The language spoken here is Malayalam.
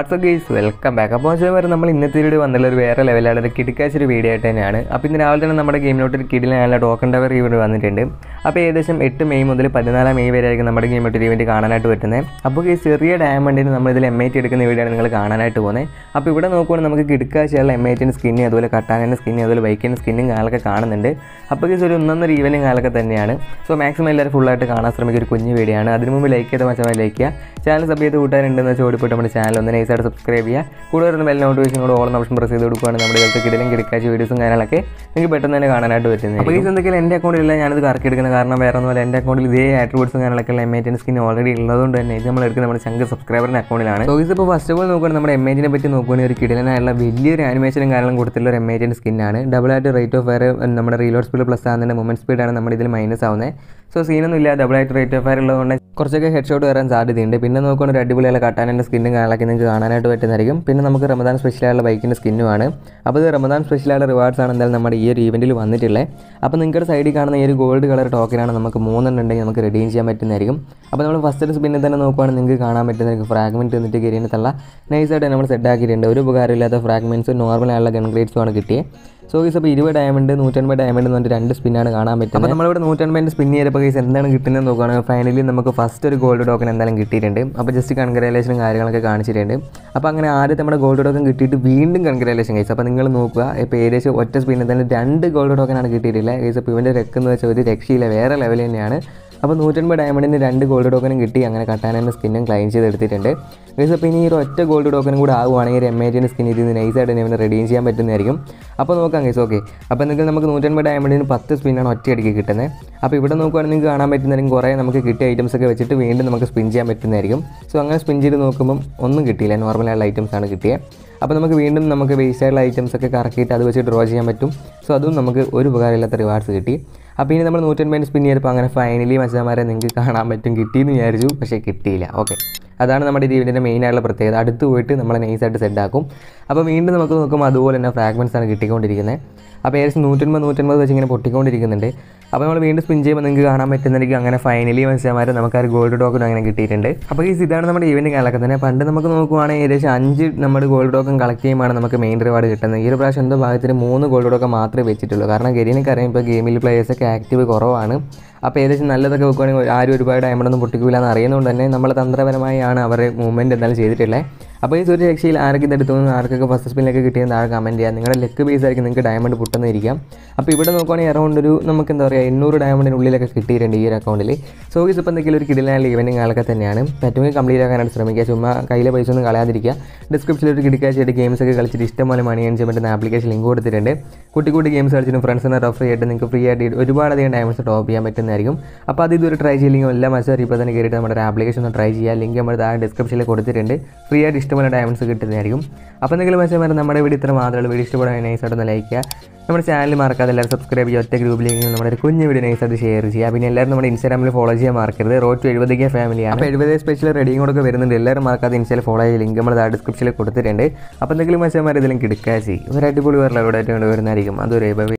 വാട്സപ്പ് ഗൈസ് വെൽക്കം ബാക്ക് അപ്പോൾ വെച്ചാൽ വരെ നമ്മൾ ഇന്നത്തെ വീഡിയോ വന്നുള്ള ഒരു വേറെ ലെവലാണ് ഒരു കിടക്കാച്ചൊരു വീഡിയോ ആയിട്ട് തന്നെയാണ് അപ്പോൾ ഇന്ന് രാവിലെ തന്നെ നമ്മുടെ ഗെയിമിലോട്ട് ഒരു കിടിലാണ് ടോക്കൺ ടവർ ഈവൻറ്റ് വന്നിട്ടുണ്ട് അപ്പോൾ ഏകദേശം എട്ട് മെയ് മുതൽ പതിനാലാം മെയ് വരെ ആയിരിക്കും നമ്മുടെ ഗെയിമിലോട്ട് ഒരു ഇവൻറ്റ് കാണാനായിട്ട് പറ്റുന്നത് അപ്പോൾ ഈ ചെറിയ ഡയമണ്ടിന് നമ്മൾ ഇതിൽ എം ഐ ടി എടുക്കുന്ന വീഡിയോ ആണ് നിങ്ങൾ കാണാനായിട്ട് പോകുന്നത് അപ്പോൾ ഇവിടെ നോക്കുവാണെങ്കിൽ നമുക്ക് കിടക്കാച്ചയുള്ള എം ഐ ടിൻ്റെ സ്കിന്ന് അതുപോലെ കട്ടാനിൻ്റെ സ്കിന്ന് അതുപോലെ ബൈക്കിൻ്റെ സ്കിന്നും കാലൊക്കെ കാണുന്നുണ്ട് അപ്പോൾ ഈ ഒരു ഒന്നൊന്നര ഈവനും കാലൊക്കെ തന്നെയാണ് സോ മാക്സിമം എല്ലാവരും ഫുള്ളായിട്ട് കാണാൻ ശ്രമിക്കുക ഒരു കുഞ്ഞു വീഡിയോ ആണ് അതിന് മുമ്പ് ലൈക്ക് ചെയ്ത മച്ചമായി ലൈക്ക് ചെയ്യുക ചാനൽ സബ് ചെയ്ത് കൂട്ടാനുണ്ടെന്ന് വെച്ചാൽ ഓടിപ്പോയിട്ട് നമ്മുടെ ചാനൽ ഒന്ന് നൈസായിട്ട് സബ്സ്ക്രൈബ് ചെയ്യുക കൂടെ വരുന്ന ബെൽ നോട്ടിഫിക്കേഷൻ കൂടെ ഓളം ഓപ്ഷൻ പ്രസ് ചെയ്ത് കൊടുക്കുകയാണെങ്കിൽ നമ്മുടെ ഇവിടുത്തെ കിടലും കിടക്കാച്ച വീഡിയോസും കാര്യങ്ങളൊക്കെ നിങ്ങൾക്ക് പെട്ടെന്ന് തന്നെ കാണാനായിട്ട് പറ്റുന്നത് അപ്പോൾ ഇത് എന്തൊക്കെയാണ് എൻ്റെ അക്കൗണ്ടിലില്ല ഞാനത് കറക്കി എടുക്കുന്നത് കാരണം വേറെ ഒന്നുമല്ല എൻ്റെ അക്കൗണ്ടിൽ ഇതേ ആട്രിബ്യൂട്ട്സും കാര്യങ്ങളൊക്കെ M I T skin already ഉള്ളതുകൊണ്ട് തന്നെ ഇത് നമ്മൾ എടുക്കുന്ന നമ്മുടെ ചങ്ക് സബ്സ്ക്രൈബറിൻ്റെ അക്കൗണ്ടിലാണ് സോ ഇത് ഇപ്പോൾ ഫസ്റ്റ് ഓഫ് ഓൾ നോക്കുകയാണെങ്കിൽ നമ്മുടെ എം ഐ ടിനെ പറ്റി നോക്കുകയാണെങ്കിൽ ഒരു കിടലനായുള്ള വലിയൊരു ആനിമേഷനും കാര്യങ്ങളും കൊടുത്തിട്ടുള്ള ഒരു എം ഐ ടിൻ്റെ സ്കിന്നാണ് ഡബിൾ ആയിട്ട് റേറ്റ് ഓഫ് ഫയർ നമ്മുടെ റീലോഡ് സ്പീഡ് പ്ലസ് ആകുന്നതിൻ്റെ മൊമെൻറ്റ് സ്പീഡാണ് നമ്മുടെ ഇതിൽ മൈനസ് ആവുന്നത് സോ സീനൊന്നും ഇല്ല ഡബിൾ ആയിട്ട് റേറ്റ് ഓഫ് ഫയർ ഉള്ളതുകൊണ്ട് കുറച്ചൊക്കെ ഹെഡ് ഷോട്ട് വരാൻ സാധ്യതയുണ്ട് പിന്നെ നോക്കുകയാണെങ്കിൽ ഒരു അടിപൊളിയുള്ള കട്ടാനൻ്റെ സ്കിന്നും കാര്യങ്ങളൊക്കെ നിങ്ങൾക്ക് കാണാനായിട്ട് പറ്റുന്നതായിരിക്കും പിന്നെ നമുക്ക് റമദാൻ സ്പെഷ്യലായുള്ള ബൈക്കിൻ്റെ സ്കിന്നുമാണ് അപ്പോൾ ഇത് റമദാൻ സ്പെഷ്യലായുള്ള റിവാർഡ്സ് ആണ് എന്തായാലും നമ്മുടെ ഈ ഒരു ഈവൻറ്റിൽ വന്നിട്ടുള്ളത് അപ്പോൾ നിങ്ങളുടെ സൈഡിൽ കാണുന്ന ഈ ഒരു ഗോൾഡ് കളർ ടോക്കനാണ് നമുക്ക് മൂന്നെണ്ണം ഉണ്ടെങ്കിൽ നമുക്ക് റെഡീം ചെയ്യാൻ പറ്റുന്നതായിരിക്കും അപ്പോൾ നമ്മൾ ഫസ്റ്റ് സ്പിന്നിൽ തന്നെ നോക്കുവാണെങ്കിൽ നിങ്ങൾക്ക് കാണാൻ പറ്റുന്നതായിരിക്കും ഫ്രാഗ്മെൻറ്റ് എന്നിട്ട് കരിയനത്തുള്ള നൈസായിട്ട് നമ്മൾ സെറ്റ് ആക്കിയിട്ടുണ്ട് ഒരു ഉപകാരമില്ലാത്ത ഫ്രാഗ്മെൻറ്റ്സും നോർമൽ ആയുള്ള ഗൺ ഗ്രേഡ്സും ആണ് കിട്ടിയത് സോ ഗീസ് അപ്പോൾ ഇരുപത് ഡയമണ്ട് നൂറ്റൻപത് ഡയമണ്ട് എന്ന് പറഞ്ഞിട്ട് രണ്ട് സ്പിന്നാണ് കാണാൻ പറ്റുന്നത് അപ്പോൾ നമ്മളിവിടെ നൂറ്റൻപതിൻ്റെ സ്പിൻ ചെയ്തപ്പോൾ ഗീസ് എന്താണ് കിട്ടുന്നത് നോക്കുകയാണെങ്കിൽ ഫൈനലി നമുക്ക് ഫസ്റ്റ് ഒരു ഗോൾഡ് ടോക്കൺ എന്തായാലും കിട്ടിയിട്ടുണ്ട് അപ്പോൾ ജസ്റ്റ് കൺഗ്രാലേഷനും കാര്യങ്ങളൊക്കെ കാണിച്ചിട്ടുണ്ട് അപ്പോൾ അങ്ങനെ ആദ്യത്തെ നമ്മുടെ ഗോൾഡ് ടോക്കൺ കിട്ടിയിട്ട് വീണ്ടും കൺഗ്രാലേഷൻ ഗൈസ് അപ്പോൾ നിങ്ങൾ നോക്കുക ഇപ്പോൾ ഏകദേശം ഒറ്റ സ്പിന്നിൽ തന്നെ രണ്ട് ഗോൾഡ് ടോക്കനാണ് കിട്ടിയിട്ടില്ല ഗൈസ് അപ്പോൾ ഇവൻ്റെ രക്കെന്ന് വെച്ചാൽ ഒരു രക്ഷയില്ല വേറെ ലെവൽ തന്നെയാണ് അപ്പോൾ നൂറ്റൻപത് ഡയമണ്ടിന് രണ്ട് ഗോൾഡ് ടോക്കനും കിട്ടി അങ്ങനെ കട്ടാനൻ്റെ സ്കിന്നും ക്ലൈം ചെയ്ത് എടുത്തിട്ടുണ്ട് ഗൈസ് അപ്പോൾ ഇനി ഈ ഒരു ഒറ്റ ഗോൾഡ് ടോക്കനും കൂടെ ആവുകയാണെങ്കിൽ എം എ ടിൻ്റെ സ്കിൻ ഇതിൽ നിന്ന് നൈസായിട്ട് തന്നെ ഇവനെ റെഡീം ചെയ്യാൻ പറ്റുന്നതായിരിക്കും അപ്പോൾ നോക്കാം ഗൈസ് ഓക്കെ അപ്പോൾ നിങ്ങൾക്ക് നമുക്ക് നൂറ്റൻപത് ഡയമണ്ടിന് പത്ത് സ്പിന്നാണ് ഒറ്റയടിക്ക് കിട്ടുന്നത് അപ്പോൾ ഇവിടെ നോക്കുകയാണെങ്കിൽ നിങ്ങൾക്ക് കാണാൻ പറ്റുന്നതായിരിക്കും കുറേ നമുക്ക് കിട്ടിയ ഐറ്റംസ് ഒക്കെ വെച്ചിട്ട് വീണ്ടും നമുക്ക് സ്പിൻ ചെയ്യാൻ പറ്റുന്നതായിരിക്കും സോ അങ്ങനെ സ്പിൻ ചെയ്ത് നോക്കുമ്പം ഒന്നും കിട്ടിയില്ല നോർമലായുള്ള ഐറ്റംസ് ആണ് കിട്ടിയത് അപ്പോൾ നമുക്ക് വീണ്ടും നമുക്ക് വേസ്റ്റ് ആയിട്ടുള്ള ഐറ്റംസ് ഒക്കെ കറക്കിയിട്ട് അത് വെച്ച് ഡ്രോ ചെയ്യാൻ പറ്റും സോ അതും നമുക്ക് ഒരു ഉപകാരമില്ലാത്ത റിവാർഡ്സ് കിട്ടി അപ്പോൾ ഇനി നമ്മൾ നൂറ്റൻപതിന് സ്പിൻ ചെയ്തപ്പോൾ അങ്ങനെ ഫൈനലി മച്ചാമാരെ നിങ്ങൾക്ക് കാണാൻ പറ്റും കിട്ടിയെന്ന് വിചാരിച്ചു പക്ഷേ കിട്ടിയില്ല ഓക്കെ അതാണ് നമ്മുടെ ഇതിൻ്റെ മെയിൻ ആയിട്ടുള്ള പ്രത്യേകത അടുത്ത് പോയിട്ട് നമ്മൾ നൈസായിട്ട് സെറ്റ് ആക്കും അപ്പോൾ വീണ്ടും നമുക്ക് നോക്കുമ്പോൾ അതുപോലെ തന്നെ ഫ്രാഗ്മെൻറ്റ്സ് ആണ് കിട്ടിക്കൊണ്ടിരിക്കുന്നത് അപ്പോൾ ഏകദേശം നൂറ്റൻപത് നൂറ്റൻപത് വെച്ച് ഇങ്ങനെ പൊട്ടിക്കൊണ്ടിരിക്കുന്നുണ്ട് അപ്പോൾ നമ്മൾ വീണ്ടും സ്പിൻ ചെയ്യുമ്പോൾ നിങ്ങൾക്ക് കാണാൻ പറ്റുന്നതായിരിക്കും അങ്ങനെ ഫൈനലി മനസ്സിലാമാർ നമുക്ക് ആ ഒരു ഗോൾഡ് ടോക്കൺ അങ്ങനെ കിട്ടിയിട്ടുണ്ട് അപ്പോൾ ഈ ഇതാണ് നമ്മുടെ ഈവൻറ്റ് കാലൊക്കെ തന്നെ പണ്ട് നമുക്ക് നോക്കുവാണെങ്കിൽ ഏകദേശം അഞ്ച് നമ്മുടെ ഗോൾഡ് ടോക്കൺ കളക്ട് ചെയ്യുമ്പോൾ നമുക്ക് മെയിൻ റിവാർഡ് കിട്ടുന്നത് ഈ ഒരു പ്രാവശ്യം എന്തോ ഭാഗത്തിന് മൂന്ന് ഗോൾഡ് ടോക്കൺ മാത്രമേ വെച്ചിട്ടുള്ളൂ കാരണം ഗരീനൊക്കെ അറിയാം ഇപ്പോൾ ഗെയിമിൽ പ്ലേയേഴ്സൊക്കെ ആക്റ്റീവ് കുറവാണ് അപ്പോൾ ഏകദേശം നല്ലതൊക്കെ വെക്കുവാണെങ്കിൽ ആരും ഒരുപാട് ഡയമണ്ടൊന്നും പൊട്ടിക്കില്ല എന്ന് അറിയുന്നതുകൊണ്ട് തന്നെ നമ്മൾ തന്ത്രപരമായാണ് അവരുടെ മൂവ്മെൻറ്റ് എന്തായാലും ചെയ്തിട്ടുള്ളത് അപ്പോൾ ഈ ഒരു രക്ഷയിൽ ആരൊക്കെ ഇത് എടുത്തു ആർക്കൊക്കെ ഫസ്റ്റ് സ്പിന്നിലൊക്കെ കിട്ടിയെന്ന് താഴെ കമൻറ്റ് ചെയ്യുക നിങ്ങളുടെ ലെക്ക് ബേസ് ആയിരിക്കും നിങ്ങൾക്ക് ഡയമണ്ട് പൊട്ടുന്നിരിക്കാം അപ്പോൾ ഇവിടെ നോക്കുവാണെങ്കിൽ അറൗണ്ട് ഒരു നമുക്ക് എന്താ പറയുക എണ്ണൂറ് ഡയമണ്ടിനുള്ളിലൊക്കെ കിട്ടിയിട്ടുണ്ട് ഈ ഒരു അക്കൗണ്ടിൽ സോ ഗീസ് ഇപ്പോൾ എന്തെങ്കിലും ഒരു കിടിലായ ഈവനിങ് ആളൊക്കെ തന്നെയാണ് പറ്റുമെങ്കിൽ കംപ്ലീറ്റ് ആക്കാനായിട്ട് ശ്രമിക്കുക ചുമ്മാ കയ്യിലെ പൈസ ഒന്നും കളയാതിരിക്കുക ഡിസ്ക്രിപ്ഷനിൽ ഒരു കിടക്കാച്ചായിട്ട് ഗെയിംസ് ഒക്കെ കളിച്ചിട്ട് ഇഷ്ടംപോലെ മണി ഏൺ ചെയ്യാൻ പറ്റുന്ന ആപ്ലിക്കേഷൻ ലിങ്ക് കൊടുത്തിട്ടുണ്ട് കുട്ടി കുട്ടി ഗെയിംസ് കളിച്ചിട്ട് ഫ്രണ്ട്സിനെ റെഫർ ചെയ്തിട്ട് നിങ്ങൾക്ക് ഫ്രീ ആയിട്ട് ഒരുപാടധികം ഡയമണ്ട്സ് ടോപ്പ് ചെയ്യാൻ പറ്റുന്നതായിരിക്കും അപ്പോൾ അത് ഇതൊരു ട്രൈ ചെയ്യില്ലെങ്കിൽ എല്ലാ മത്സരം ഇപ്പോൾ തന്നെ കയറിയിട്ട് നമ്മുടെ ആപ്ലിക്കേഷൻ ഒന്ന് ട്രൈ ചെയ്യുക ലിങ്ക് നമ്മൾ താഴെ ഡിസ്ക്രിപ്ഷനിൽ കൊടുത്തിട്ടുണ്ട് ഫ്രീ ആയിട്ട് ഇഷ്ടംപോലെ ഡയമണ്ട്സ് കിട്ടുന്നതായിരിക്കും അപ്പോൾ എന്തെങ്കിലും മത്സരം നമ്മുടെ വീഡിയോ ഇത്ര മാത്രമേ വീഡിയോ ഇഷ്ടപ്പെടാൻ നൈസായിട്ട് ഒന്ന് ലൈക്ക് ചെയ്യുക നമ്മുടെ ചാനൽ മറക്കാതെ എല്ലാവരും സബ്സ്ക്രൈബ് ചെയ്യുക ഒറ്റ ഗ്രൂപ്പിലേക്ക് നമ്മുടെ ഒരു കുഞ്ഞു വീഡിയോ നൈസായിട്ട് ഷെയർ ചെയ്യുക പിന്നെ എല്ലാവരും നമ്മുടെ ഇൻസ്റ്റാഗ്രാമിൽ ഫോളോ ചെയ്യാൻ മറക്കരുത് റോഡ് ടു എഴുപത് കെ ഫാമിലിയാണ് അപ്പോൾ എഴുപത് സ്പെഷ്യൽ റെഡിയും കൂടെ വരുന്നുണ്ട് എല്ലാവരും മറക്കാതെ ഇൻസ്റ്റയിൽ ഫോളോ ചെയ്യുക ലിങ്ക് നമ്മൾ താഴെ ഡിസ്ക്രിപ്ഷനിൽ കൊടുത്തിട്ടുണ്ട് അപ്പോൾ എന്തെങ്കിലും മത്സരമാർ ഇതിലും കിടക്കാച്ചി ഒരു അടിപൊളി വേറെ ലൗഡായിട്ട് കൊണ്ട് വരുന്നതായിരിക്കും അതൊരു